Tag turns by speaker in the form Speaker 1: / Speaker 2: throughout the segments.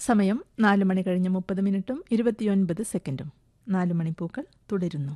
Speaker 1: സമയം നാല് മണി കഴിഞ്ഞ് മുപ്പത് മിനിറ്റും ഇരുപത്തിയൊൻപത് സെക്കൻഡും നാല് മണിപ്പൂക്കൾ തുടരുന്നു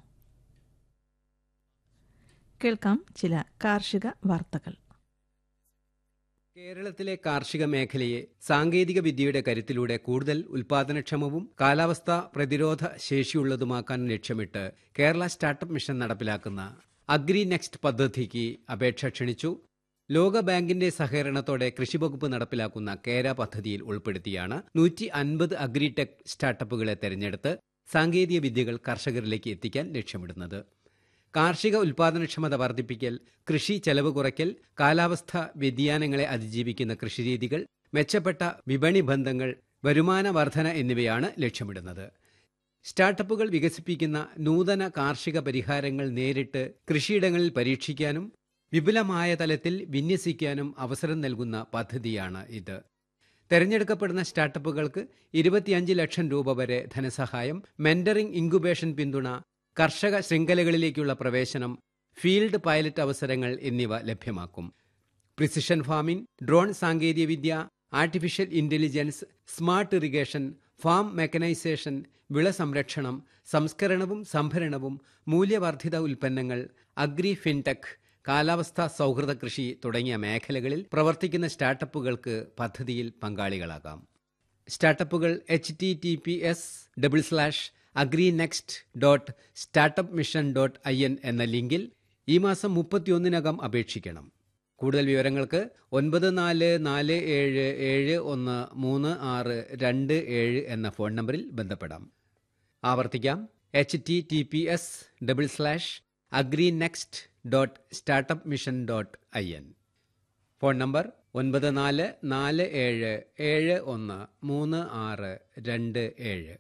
Speaker 1: കേൾക്കാം ചില കാർഷിക വാർത്തകൾ
Speaker 2: കേരളത്തിലെ കാർഷിക മേഖലയെ സാങ്കേതിക വിദ്യയുടെ കരുത്തിലൂടെ കൂടുതൽ ഉൽപാദനക്ഷമവും കാലാവസ്ഥാ പ്രതിരോധ ശേഷിയുള്ളതുമാക്കാൻ ലക്ഷ്യമിട്ട് കേരള സ്റ്റാർട്ടപ്പ് മിഷൻ നടപ്പിലാക്കുന്ന അഗ്രി നെക്സ്റ്റ് പദ്ധതിക്ക് അപേക്ഷ ക്ഷണിച്ചു ലോകബാങ്കിന്റെ സഹകരണത്തോടെ കൃഷിവകുപ്പ് നടപ്പിലാക്കുന്ന കേര പദ്ധതിയിൽ ഉൾപ്പെടുത്തിയാണ് നൂറ്റി അൻപത് അഗ്രിടെക് സ്റ്റാർട്ടപ്പുകളെ തെരഞ്ഞെടുത്ത് സാങ്കേതിക വിദ്യകൾ കർഷകരിലേക്ക് എത്തിക്കാൻ ലക്ഷ്യമിടുന്നത് കാർഷിക ഉൽപാദനക്ഷമത വർദ്ധിപ്പിക്കൽ കൃഷി ചെലവ് കുറയ്ക്കൽ കാലാവസ്ഥ വ്യതിയാനങ്ങളെ അതിജീവിക്കുന്ന കൃഷിരീതികൾ മെച്ചപ്പെട്ട വിപണി ബന്ധങ്ങൾ വരുമാന വർധന എന്നിവയാണ് ലക്ഷ്യമിടുന്നത് സ്റ്റാർട്ടപ്പുകൾ വികസിപ്പിക്കുന്ന നൂതന കാർഷിക പരിഹാരങ്ങൾ നേരിട്ട് കൃഷിയിടങ്ങളിൽ പരീക്ഷിക്കാനും വിപുലമായ തലത്തിൽ വിന്യസിക്കാനും അവസരം നൽകുന്ന പദ്ധതിയാണ് ഇത് തെരഞ്ഞെടുക്കപ്പെടുന്ന സ്റ്റാർട്ടപ്പുകൾക്ക് ഇരുപത്തിയഞ്ച് ലക്ഷം രൂപ വരെ ധനസഹായം മെന്ററിംഗ് ഇൻക്യുബേഷൻ പിന്തുണ കർഷക ശൃംഖലകളിലേക്കുള്ള പ്രവേശനം ഫീൽഡ് പൈലറ്റ് അവസരങ്ങൾ എന്നിവ ലഭ്യമാക്കും പ്രിസിഷൻ ഫാമിംഗ് ഡ്രോൺ സാങ്കേതികവിദ്യ artificial intelligence smart irrigation farm mechanisation വിള സംരക്ഷണം സംസ്കരണവും സംഭരണവും മൂല്യവർദ്ധിത ഉൽപ്പന്നങ്ങൾ അഗ്രി ഫിൻടെക് കാലാവസ്ഥാ സൗഹൃദ കൃഷി തുടങ്ങിയ മേഖലകളിൽ പ്രവർത്തിക്കുന്ന സ്റ്റാർട്ടപ്പുകൾക്ക് പദ്ധതിയിൽ പങ്കാളികളാകാം startups H T T P S double slash agri next dot startup mission dot I N എന്ന ലിങ്കിൽ ഈ മാസം മുപ്പത്തിയൊന്നിനകം അപേക്ഷിക്കണം കൂടുതൽ വിവരങ്ങൾക്ക് ഒൻപത് നാല് നാല് ഏഴ് ഏഴ് ഒന്ന് മൂന്ന് ആറ് രണ്ട് ഏഴ് എന്ന ഫോൺ നമ്പറിൽ ബന്ധപ്പെടാം ആവർത്തിക്കാം H T T P S double slash agri next dot startup mission dot I N phone number ഒൻപത് നാല് നാല് ഏഴ് ഏഴ് ഒന്ന് മൂന്ന് ആറ് രണ്ട് ഏഴ്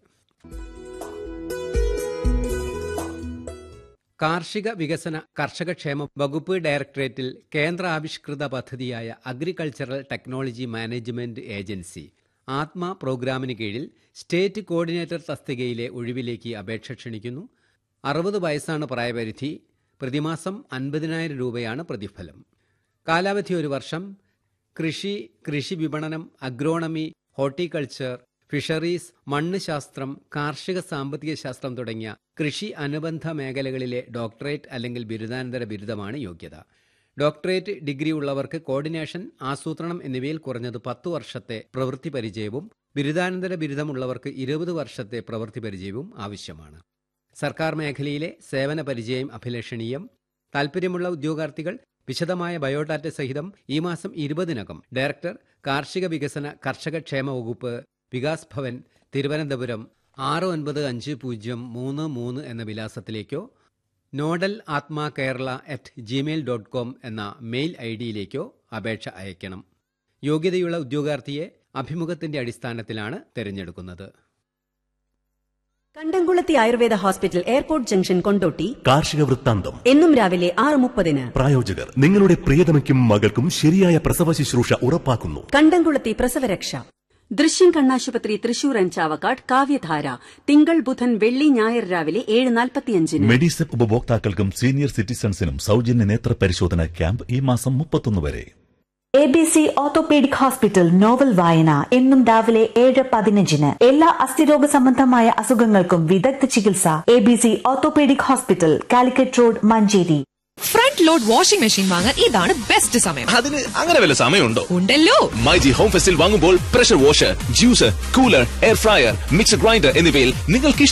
Speaker 2: കാർഷിക വികസന കർഷകക്ഷേമ വകുപ്പ് ഡയറക്ടറേറ്റിൽ കേന്ദ്ര ആവിഷ്കൃത പദ്ധതിയായ അഗ്രികൾച്ചറൽ ടെക്നോളജി മാനേജ്മെന്റ് ഏജൻസി ആത്മ പ്രോഗ്രാമിന് കീഴിൽ സ്റ്റേറ്റ് കോർഡിനേറ്റർ തസ്തികയിലെ ഒഴിവിലേക്ക് അപേക്ഷ ക്ഷണിക്കുന്നു അറുപത് വയസ്സാണ് പ്രായപരിധി പ്രതിമാസം അൻപതിനായിരം രൂപയാണ് പ്രതിഫലം കാലാവധി ഒരു വർഷം കൃഷി കൃഷി വിപണനം അഗ്രോണമി ഹോർട്ടിക്കൾച്ചർ ഫിഷറീസ് മണ്ണ് ശാസ്ത്രം കാർഷിക സാമ്പത്തിക ശാസ്ത്രം തുടങ്ങിയ കൃഷി അനുബന്ധ മേഖലകളിലെ ഡോക്ടറേറ്റ് അല്ലെങ്കിൽ ബിരുദാനന്തര ബിരുദമാണ് യോഗ്യത ഡോക്ടറേറ്റ് ഡിഗ്രി ഉള്ളവർക്ക് കോർഡിനേഷൻ ആസൂത്രണം എന്നിവയിൽ കുറഞ്ഞത് പത്തു വർഷത്തെ പ്രവൃത്തി പരിചയവും ബിരുദാനന്തര ബിരുദമുള്ളവർക്ക് ഇരുപത് വർഷത്തെ പ്രവൃത്തി പരിചയവും ആവശ്യമാണ് സർക്കാർ മേഖലയിലെ സേവന പരിചയം അഭിലഷണീയം താൽപ്പര്യമുള്ള ഉദ്യോഗാർത്ഥികൾ വിശദമായ ബയോഡാറ്റ സഹിതം ഈ മാസം ഇരുപതിനകം ഡയറക്ടർ കാർഷിക വികസന കർഷക ക്ഷേമ വകുപ്പ് വികാസ് ഭവൻ തിരുവനന്തപുരം ആറ് ഒൻപത് അഞ്ച് പൂജ്യം മൂന്ന് മൂന്ന് എന്ന വിലാസത്തിലേക്കോ nodal Atma Kerala at Gmail dot com എന്ന മെയിൽ ഐ ഡിയിലേക്കോ അപേക്ഷ അയക്കണം യോഗ്യതയുള്ള ഉദ്യോഗാർത്ഥിയെ അഭിമുഖത്തിന്റെ അടിസ്ഥാനത്തിലാണ് തിരഞ്ഞെടുക്കുന്നത്
Speaker 3: Kandamkulathy Ayurveda hospital airport junction Kondotty
Speaker 4: കാർഷിക വൃത്താന്തം
Speaker 3: എന്നും രാവിലെ ആറ് മുപ്പതിന്
Speaker 4: പ്രായോജകർ നിങ്ങളുടെ പ്രിയതമയ്ക്കും മകൾക്കും ശരിയായ പ്രസവ ശുശ്രൂഷ ഉറപ്പാക്കുന്നു
Speaker 3: കണ്ടംകുളത്തി പ്രസവരക്ഷ ദൃശ്യം കണ്ണാശുപത്രി തൃശൂർ ആൻഡ് ചാവക്കാട് കാവ്യധാര തിങ്കൾ ബുധൻ വെള്ളി ഞായർ രാവിലെ ഏഴ് നാൽപ്പത്തിയഞ്ചിന്
Speaker 5: മെഡിസെപ്പ് ഉപഭോക്താക്കൾക്കും സീനിയർ സിറ്റിസൺസിനും സൗജന്യ നേത്ര പരിശോധന ക്യാമ്പ് ഈ മാസം മുപ്പത്തൊന്ന് വരെ
Speaker 6: A B C orthopaedic hospital novel വായന എന്നും രാവിലെ ഏഴ് പതിനഞ്ചിന് എല്ലാ അസ്ഥിരോഗ സംബന്ധമായ അസുഖങ്ങൾക്കും വിദഗ്ധ ചികിത്സ A B C orthopaedic hospital Calicut road Manjeri
Speaker 7: front load washing machine വാങ്ങാൻ ഇതാണ് ബെസ്റ്റ് സമയം
Speaker 8: അതിന് അങ്ങനെ വല്ല സമയമുണ്ടോ
Speaker 7: ഉണ്ടല്ലോ
Speaker 8: മൈജി ഹോം ഫെസ്റ്റിൽ വാങ്ങുമ്പോൾ pressure washer juicer cooler air fryer mixer grinder എന്നിവയിൽ നിങ്ങൾക്ക്